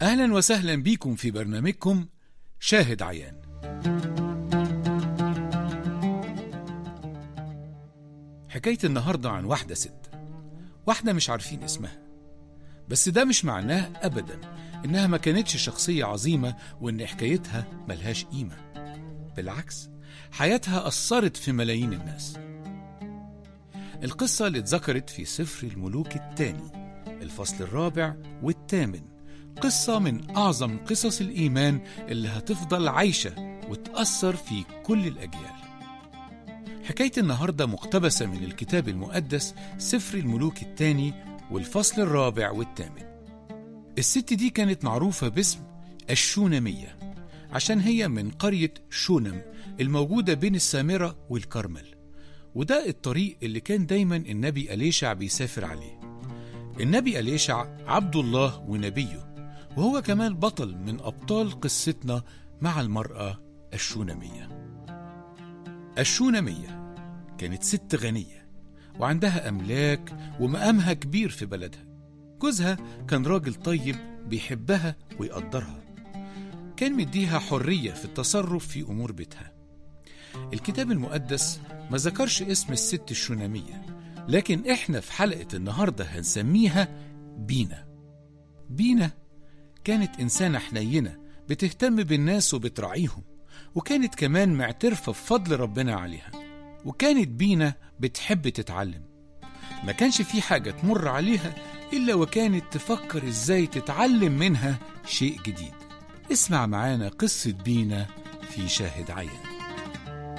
أهلا وسهلا بيكم في برنامجكم شاهد عيان حكاية النهاردة عن واحدة ست واحدة مش عارفين اسمها بس ده مش معناه أبدا إنها ما كانتش شخصية عظيمة وإن حكايتها ملهاش قيمة بالعكس حياتها أثرت في ملايين الناس القصة اللي اتذكرت في سفر الملوك الثاني الفصل الرابع والثامن قصة من أعظم قصص الإيمان اللي هتفضل عايشة وتأثر في كل الأجيال حكاية النهاردة مقتبسة من الكتاب المقدس سفر الملوك الثاني والفصل الرابع والثامن الست دي كانت معروفة باسم الشونمية عشان هي من قرية شونم الموجودة بين السامرة والكرمل وده الطريق اللي كان دايما النبي أليشع بيسافر عليه النبي أليشع عبد الله ونبيه وهو كمان بطل من أبطال قصتنا مع المرأة الشونمية الشونمية كانت ست غنية وعندها أملاك ومقامها كبير في بلدها جوزها كان راجل طيب بيحبها ويقدرها كان مديها حرية في التصرف في أمور بيتها الكتاب المقدس ما ذكرش اسم الست الشونامية لكن احنا في حلقة النهاردة هنسميها بينا بينا كانت إنسانة حنينة بتهتم بالناس وبتراعيهم وكانت كمان معترفة بفضل ربنا عليها وكانت بينا بتحب تتعلم ما كانش في حاجة تمر عليها إلا وكانت تفكر إزاي تتعلم منها شيء جديد اسمع معانا قصة بينا في شاهد عيان